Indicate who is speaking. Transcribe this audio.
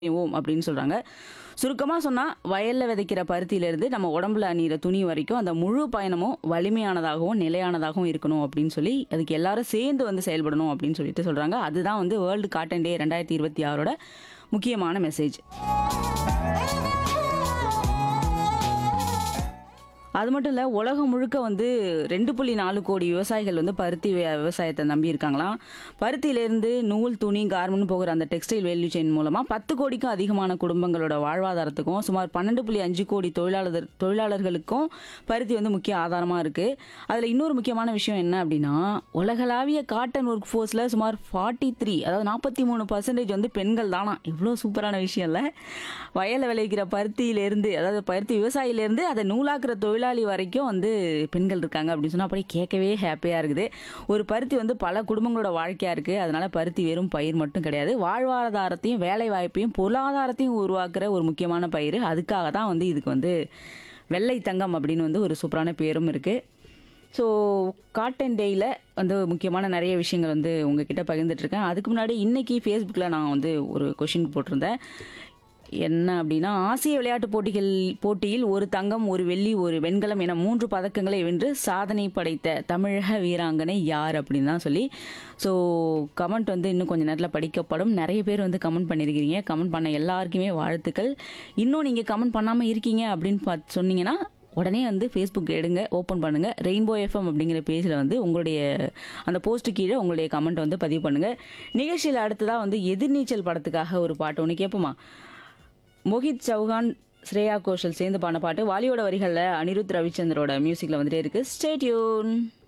Speaker 1: ஓம் அப்படின்னு சொல்கிறாங்க சுருக்கமாக சொன்னால் வயலில் விதைக்கிற பருத்தியிலேருந்து நம்ம உடம்புல அணிகிற துணி வரைக்கும் அந்த முழு பயணமும் வலிமையானதாகவும் நிலையானதாகவும் இருக்கணும் அப்படின்னு சொல்லி அதுக்கு எல்லாரும் சேர்ந்து வந்து செயல்படணும் அப்படின்னு சொல்லிட்டு சொல்கிறாங்க அதுதான் வந்து வேர்ல்டு காட்டன் டே ரெண்டாயிரத்தி இருபத்தி ஆறோட முக்கியமான மெசேஜ் அது மட்டும் இல்லை உலகம் முழுக்க வந்து ரெண்டு புள்ளி நாலு கோடி விவசாயிகள் வந்து பருத்தி வி- விவசாயத்தை நம்பி இருக்காங்களாம் பருத்தியிலேருந்து நூல் துணி கார்மெண்ட் போகிற அந்த டெக்ஸ்டைல் வேல்யூ செயின் மூலமாக பத்து கோடிக்கும் அதிகமான குடும்பங்களோட வாழ்வாதாரத்துக்கும் சுமார் பன்னெண்டு புள்ளி அஞ்சு கோடி தொழிலாளர் தொழிலாளர்களுக்கும் பருத்தி வந்து முக்கிய ஆதாரமாக இருக்குது அதில் இன்னொரு முக்கியமான விஷயம் என்ன அப்படின்னா உலகளாவிய காட்டன் ஒர்க் ஃபோர்ஸில் சுமார் ஃபார்ட்டி த்ரீ அதாவது நாற்பத்தி மூணு பர்சன்டேஜ் வந்து பெண்கள் தானா இவ்வளோ சூப்பரான விஷயம் இல்லை வயலில் விளைவிக்கிற பருத்தியிலேருந்து அதாவது பருத்தி விவசாயிலேருந்து அதை நூலாக்குற தொழிலாளி வரைக்கும் வந்து பெண்கள் இருக்காங்க அப்படின்னு சொன்னால் அப்படியே கேட்கவே ஹாப்பியாக இருக்குது ஒரு பருத்தி வந்து பல குடும்பங்களோட வாழ்க்கையாக இருக்குது அதனால பருத்தி வெறும் பயிர் மட்டும் கிடையாது வாழ்வாதாரத்தையும் வேலை வாய்ப்பையும் பொருளாதாரத்தையும் உருவாக்குற ஒரு முக்கியமான பயிர் அதுக்காக தான் வந்து இதுக்கு வந்து வெள்ளை தங்கம் அப்படின்னு வந்து ஒரு சூப்பரான பேரும் இருக்குது ஸோ காட்டன் டேயில் வந்து முக்கியமான நிறைய விஷயங்கள் வந்து உங்ககிட்ட பகிர்ந்துட்டு இருக்கேன் அதுக்கு முன்னாடி இன்னைக்கு ஃபேஸ்புக்கில் நான் வந்து ஒரு கொஷின் போட்டிருந்தேன் என்ன அப்படின்னா ஆசிய விளையாட்டுப் போட்டிகள் போட்டியில் ஒரு தங்கம் ஒரு வெள்ளி ஒரு வெண்கலம் என மூன்று பதக்கங்களை வென்று சாதனை படைத்த தமிழக வீராங்கனை யார் அப்படின்னு தான் சொல்லி ஸோ கமெண்ட் வந்து இன்னும் கொஞ்சம் நேரத்தில் படிக்கப்படும் நிறைய பேர் வந்து கமெண்ட் பண்ணியிருக்கிறீங்க கமெண்ட் பண்ண எல்லாருக்குமே வாழ்த்துக்கள் இன்னும் நீங்கள் கமெண்ட் பண்ணாமல் இருக்கீங்க அப்படின்னு பார்த்து சொன்னீங்கன்னா உடனே வந்து ஃபேஸ்புக் எடுங்க ஓப்பன் பண்ணுங்கள் ரெயின்போ எஃப்எம் அப்படிங்கிற பேஜில் வந்து உங்களுடைய அந்த போஸ்ட்டு கீழே உங்களுடைய கமெண்ட் வந்து பதிவு பண்ணுங்கள் நிகழ்ச்சியில் அடுத்ததாக வந்து எதிர்நீச்சல் படத்துக்காக ஒரு பாட்டு ஒன்று கேட்போமா மோஹித் சௌஹான் ஸ்ரேயா கோஷல் சேர்ந்து பாடின பாட்டு வாலியோட வரிகளில் அனிருத் ரவிச்சந்திரோட மியூசிக்கில் வந்துட்டே இருக்கு ஸ்டேட்யூன்